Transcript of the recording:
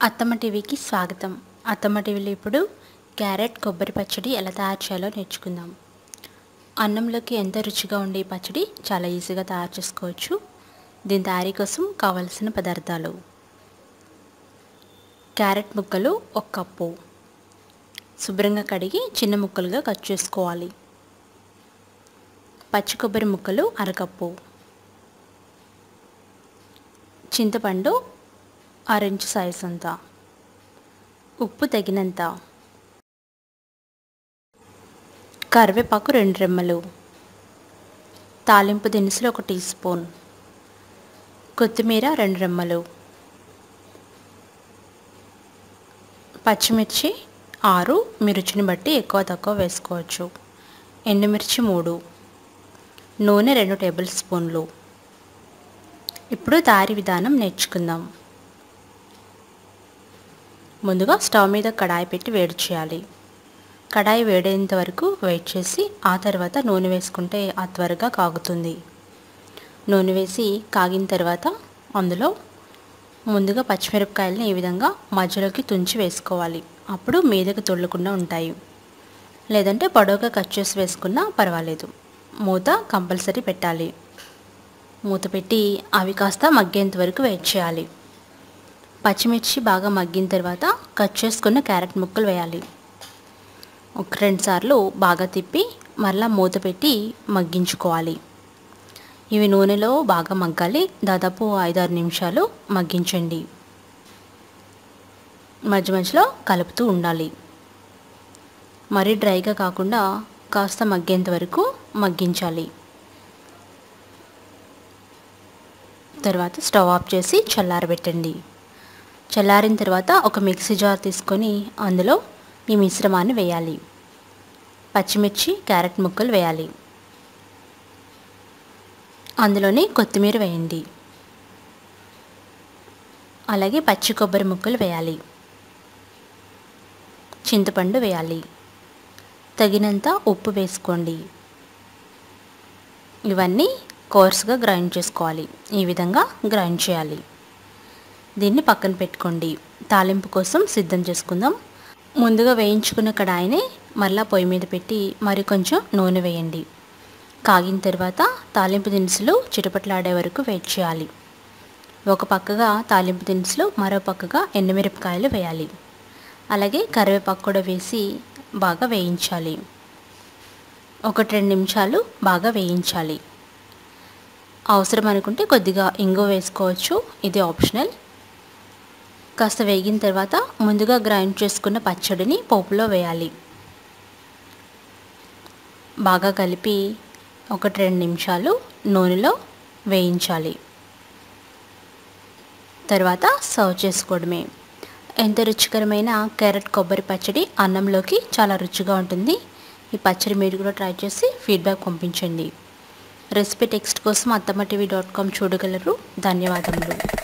అత్తమ్మ టీవీకి స్వాగతం అత్తమ్మ టీవీలో ఇప్పుడు క్యారెట్ కొబ్బరి పచ్చడి ఎలా తయారు చేయాలో నేర్చుకుందాం అన్నంలోకి ఎంతో రుచిగా ఉండే ఈ పచ్చడి చాలా ఈజీగా తయారు చేసుకోవచ్చు దీని తయారీ కోసం కావలసిన పదార్థాలు క్యారెట్ ముక్కలు ఒక కప్పు శుభ్రంగా కడిగి చిన్న ముక్కలుగా కట్ చేసుకోవాలి పచ్చి కొబ్బరి ముక్కలు అరకప్పు చింతపండు ఆరెంజ్ సైజ్ అంత ఉప్పు తగినంత కరివేపాకు రెండు రెమ్మలు తాలింపు దినుసులు ఒక టీ స్పూన్ కొత్తిమీర రెండు రెమ్మలు పచ్చిమిర్చి ఆరు మీ రుచిని బట్టి ఎక్కువ తక్కువ వేసుకోవచ్చు ఎండుమిర్చి మూడు నూనె రెండు టేబుల్ స్పూన్లు ఇప్పుడు తయారీ విధానం నేర్చుకుందాం ముందుగా స్టవ్ మీద కడాయి పెట్టి వేడి చేయాలి కడాయి వేడేంత వరకు వెయిట్ చేసి ఆ తర్వాత నూనె వేసుకుంటే ఆ త్వరగా కాగుతుంది నూనె వేసి కాగిన తర్వాత అందులో ముందుగా పచ్చిమిరపకాయలని ఈ విధంగా మధ్యలోకి తుంచి వేసుకోవాలి అప్పుడు మీదకి తొల్లకుండా ఉంటాయి లేదంటే పొడవుగా కట్ చేసి వేసుకున్నా పర్వాలేదు మూత కంపల్సరీ పెట్టాలి మూత పెట్టి అవి కాస్త మగ్గేంత వరకు వెయిట్ చేయాలి పచ్చిమిర్చి బాగా మగ్గిన తర్వాత కట్ చేసుకున్న క్యారెట్ ముక్కలు వేయాలి ఒక రెండు సార్లు బాగా తిప్పి మరలా మూత పెట్టి మగ్గించుకోవాలి ఇవి నూనెలో బాగా మగ్గాలి దాదాపు ఐదారు నిమిషాలు మగ్గించండి మధ్య మధ్యలో కలుపుతూ ఉండాలి మరీ డ్రైగా కాకుండా కాస్త మగ్గేంత వరకు మగ్గించాలి తర్వాత స్టవ్ ఆఫ్ చేసి చల్లారబెట్టండి చల్లారిన తర్వాత ఒక మిక్సీ జార్ తీసుకొని అందులో ఈ మిశ్రమాన్ని వేయాలి పచ్చిమిర్చి క్యారెట్ ముక్కలు వేయాలి అందులోనే కొత్తిమీర వేయండి అలాగే పచ్చి కొబ్బరి ముక్కలు వేయాలి చింతపండు వేయాలి తగినంత ఉప్పు వేసుకోండి ఇవన్నీ కోర్స్గా గ్రైండ్ చేసుకోవాలి ఈ విధంగా గ్రైండ్ చేయాలి దీన్ని పక్కన పెట్టుకోండి తాలింపు కోసం సిద్ధం చేసుకుందాం ముందుగా వేయించుకున్న కడాయిని మరలా పొయ్యి మీద పెట్టి మరి కొంచెం నూనె వేయండి కాగిన తర్వాత తాలింపు దినుసులు చిటపట్లాడే వరకు వెయిట్ చేయాలి ఒక పక్కగా తాలింపు దినుసులు మరో పక్కగా ఎండుమిరపకాయలు వేయాలి అలాగే కరివేపాకు కూడా వేసి బాగా వేయించాలి ఒకటి రెండు నిమిషాలు బాగా వేయించాలి అవసరం అనుకుంటే కొద్దిగా ఇంగు వేసుకోవచ్చు ఇది ఆప్షనల్ కాస్త వేగిన తర్వాత ముందుగా గ్రైండ్ చేసుకున్న పచ్చడిని పోపులో వేయాలి బాగా కలిపి ఒకటి రెండు నిమిషాలు నూనెలో వేయించాలి తర్వాత సర్వ్ చేసుకోవడమే ఎంత రుచికరమైన క్యారెట్ కొబ్బరి పచ్చడి అన్నంలోకి చాలా రుచిగా ఉంటుంది ఈ పచ్చడి మీరు కూడా ట్రై చేసి ఫీడ్బ్యాక్ పంపించండి రెసిపీ టెక్స్ట్ కోసం అత్తమ్మ టీవీ డాట్ కామ్ చూడగలరు ధన్యవాదములు